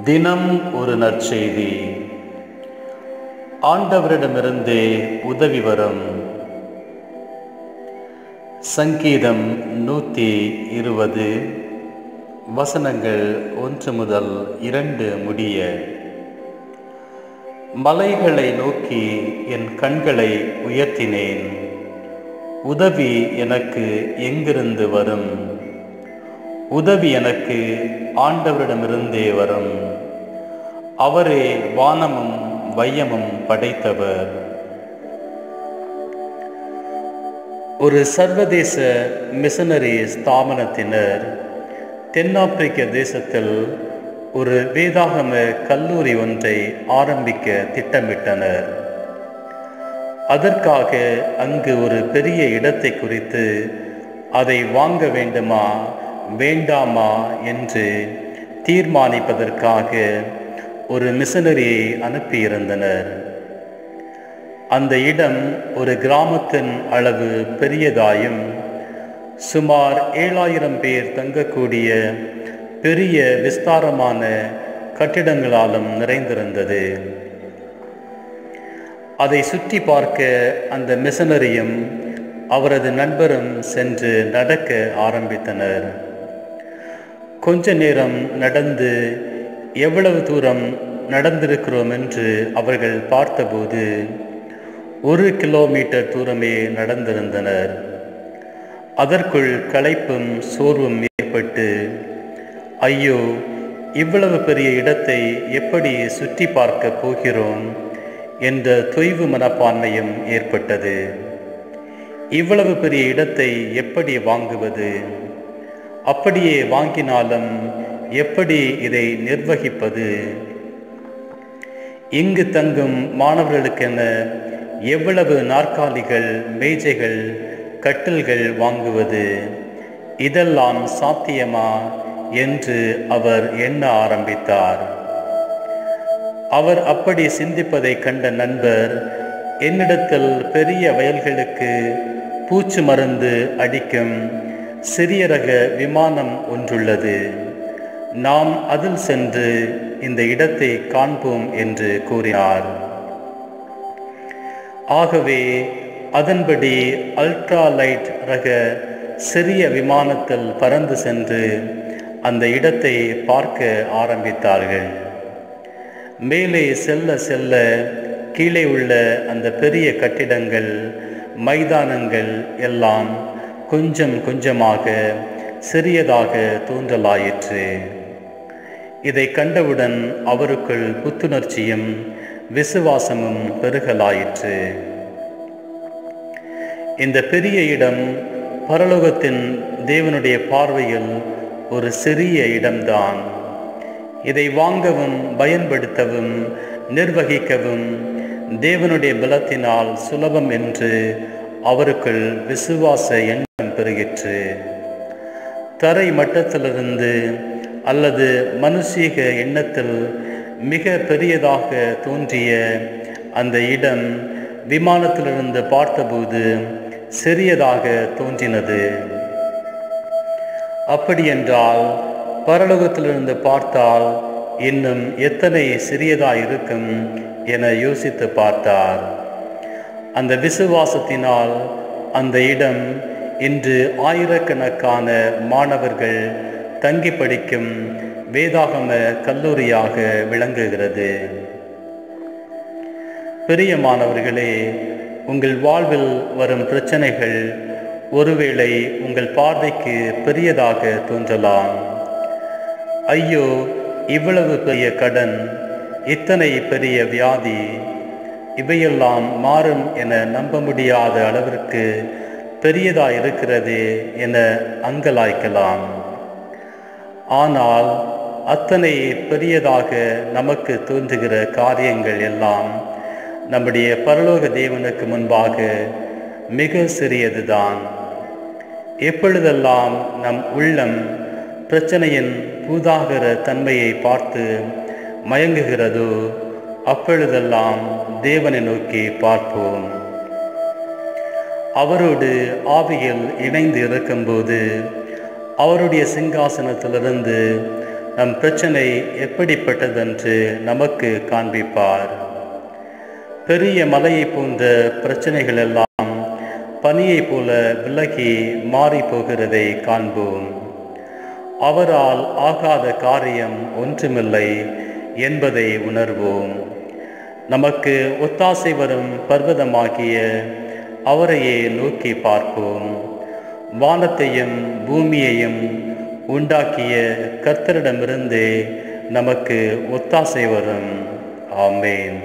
தினம் ஒரு நற்செய்தி ஆண்டவரிடமிருந்தே உதவி வரும் சங்கீதம் நூற்றி இருபது வசனங்கள் ஒன்று முதல் இரண்டு முடிய மலைகளை நோக்கி என் கண்களை உயர்த்தினேன் உதவி எனக்கு எங்கிருந்து வரும் உதவி எனக்கு ஆண்டவரிடமிருந்தே வரும் அவரே வானமும் வையமும் படைத்தவர் ஒரு சர்வதேச மிஷனரி ஸ்தாபனத்தினர் தென்னாப்பிரிக்க தேசத்தில் ஒரு வேதாகம கல்லூரி ஒன்றை ஆரம்பிக்க திட்டமிட்டனர் அதற்காக அங்கு ஒரு பெரிய இடத்தை குறித்து அதை வாங்க வேண்டுமா வேண்டாமா என்று தீர்மானிப்பதற்காக ஒரு மிஷனரியை அனுப்பியிருந்தனர் அந்த இடம் ஒரு கிராமத்தின் அளவு பெரியதாயும் சுமார் ஏழாயிரம் பேர் தங்கக்கூடிய பெரிய விஸ்தாரமான கட்டிடங்களாலும் நிறைந்திருந்தது அதை சுற்றி பார்க்க அந்த மிஷனரியும் அவரது நண்பரும் சென்று நடக்க ஆரம்பித்தனர் கொஞ்ச நேரம் நடந்து எவ்வளவு தூரம் நடந்திருக்கிறோம் என்று அவர்கள் பார்த்தபோது ஒரு கிலோமீட்டர் தூரமே நடந்திருந்தனர் அதற்குள் களைப்பும் சோர்வும் ஏற்பட்டு ஐயோ இவ்வளவு பெரிய இடத்தை எப்படி சுற்றி பார்க்க போகிறோம் என்ற தொய்வு மனப்பான்மையும் ஏற்பட்டது இவ்வளவு பெரிய இடத்தை எப்படி வாங்குவது அப்படியே வாங்கினாலும் எப்படி இதை நிர்வகிப்பது இங்கு தங்கும் மாணவர்களுக்கென எவ்வளவு நாற்காலிகள் மேஜைகள் கட்டில்கள் வாங்குவது இதெல்லாம் சாத்தியமா என்று அவர் எண்ண ஆரம்பித்தார் அவர் அப்படி சிந்திப்பதை கண்ட நண்பர் என்னிடத்தில் பெரிய வயல்களுக்கு பூச்சு மருந்து அடிக்கும் சிறிய ரக விமானம் ஒன்றுள்ளது நாம் அதில் சென்று இந்த இடத்தை காண்போம் என்று கூறினார் ஆகவே அதன்படி அல்ட்ரா லைட் ரக சிறிய விமானத்தில் பறந்து சென்று அந்த இடத்தை பார்க்க ஆரம்பித்தார்கள் மேலே செல்ல செல்ல கீழே உள்ள அந்த பெரிய கட்டிடங்கள் மைதானங்கள் எல்லாம் கொஞ்சம் கொஞ்சமாக சிறியதாக தோன்றலாயிற்று இதை கண்டவுடன் அவருக்குள் புத்துணர்ச்சியும் விசுவாசமும் பெருகலாயிற்று இந்த பெரிய இடம் பரலோகத்தின் தேவனுடைய பார்வையில் ஒரு சிறிய இடம்தான் இதை வாங்கவும் பயன்படுத்தவும் நிர்வகிக்கவும் தேவனுடைய பலத்தினால் சுலபம் என்று அவருக்குள் விசுவாச எண்ணம் பெருகிற்று தரை மட்டத்திலிருந்து அல்லது மனுஷீக எண்ணத்தில் மிக பெரியதாக தோன்றிய அந்த இடம் விமானத்திலிருந்து பார்த்தபோது சிறியதாக தோன்றினது அப்படியென்றால் பரலோகத்திலிருந்து பார்த்தால் இன்னும் எத்தனை சிறியதாக இருக்கும் என யோசித்து பார்த்தார் அந்த விசுவாசத்தினால் அந்த இடம் இன்று ஆயிரக்கணக்கான மாணவர்கள் தங்கி படிக்கும் வேதாகம கல்லூரியாக விளங்குகிறது பெரிய மாணவர்களே உங்கள் வாழ்வில் வரும் பிரச்சனைகள் ஒருவேளை உங்கள் பார்வைக்கு பெரியதாக தோன்றலாம் ஐயோ இவ்வளவு பெரிய கடன் இத்தனை பெரிய வியாதி இவையெல்லாம் மாறும் என நம்ப முடியாத அளவிற்கு பெரியதா இருக்கிறது என அங்கலாய்க்கலாம் ஆனால் அத்தனை பெரியதாக நமக்கு தோன்றுகிற காரியங்கள் எல்லாம் நம்முடைய பரலோக தேவனுக்கு முன்பாக மிக சிறியதுதான் எப்பொழுதெல்லாம் நம் உள்ளம் பிரச்சனையின் பூதாகர தன்மையை பார்த்து மயங்குகிறதோ அப்பொழுதெல்லாம் தேவனை நோக்கி பார்ப்போம் அவரோடு ஆவியில் இணைந்து இருக்கும்போது அவருடைய சிங்காசனத்திலிருந்து நம் பிரச்சனை எப்படிப்பட்டதென்று நமக்கு காண்பிப்பார் பெரிய மலையை போன்ற பிரச்சனைகள் எல்லாம் பனியைப் போல விலகி மாறி போகிறதை காண்போம் அவரால் ஆகாத காரியம் ஒன்றுமில்லை என்பதை உணர்வோம் நமக்கு ஒத்தாசை வரும் பர்வதமாகிய அவரையே நோக்கி பார்ப்போம் வானத்தையும் பூமியையும் உண்டாக்கிய கர்த்தரிடமிருந்தே நமக்கு ஒத்தாசை வரும் ஆமேன்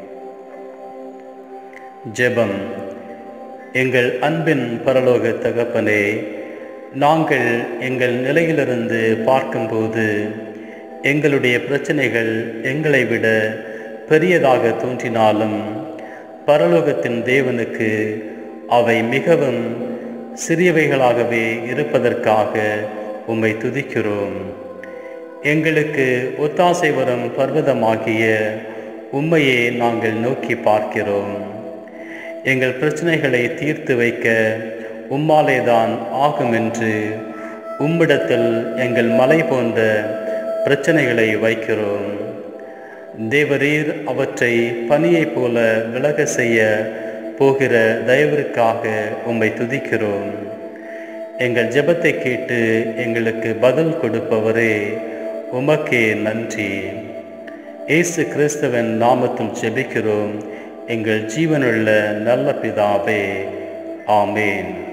ஜெபம் எங்கள் அன்பின் பரலோக தகப்பனே நாங்கள் எங்கள் நிலையிலிருந்து பார்க்கும்போது எங்களுடைய பிரச்சனைகள் எங்களை விட பெரியதாக தோன்றினாலும் பரலோகத்தின் தேவனுக்கு அவை மிகவும் சிறியவைகளாகவே இருப்பதற்காக உம்மை துதிக்கிறோம் எங்களுக்கு ஒத்தாசை வரும் பர்வதமாகிய உம்மையே நாங்கள் நோக்கி பார்க்கிறோம் எங்கள் பிரச்சனைகளை தீர்த்து வைக்க உம்மாலே தான் ஆகும் என்று உம்மிடத்தில் எங்கள் மலை போன்ற பிரச்சனைகளை வைக்கிறோம் தேவரீர் அவற்றை பனியைப் போல விலக செய்ய போகிற தயவிற்காக உம்மை துதிக்கிறோம் எங்கள் ஜெபத்தை கேட்டு எங்களுக்கு பதில் கொடுப்பவரே உமக்கே நன்றி இயேசு கிறிஸ்தவன் நாமத்தில் ஜெபிக்கிறோம் எங்கள் ஜீவனுள்ள நல்ல பிதாவே ஆமேன்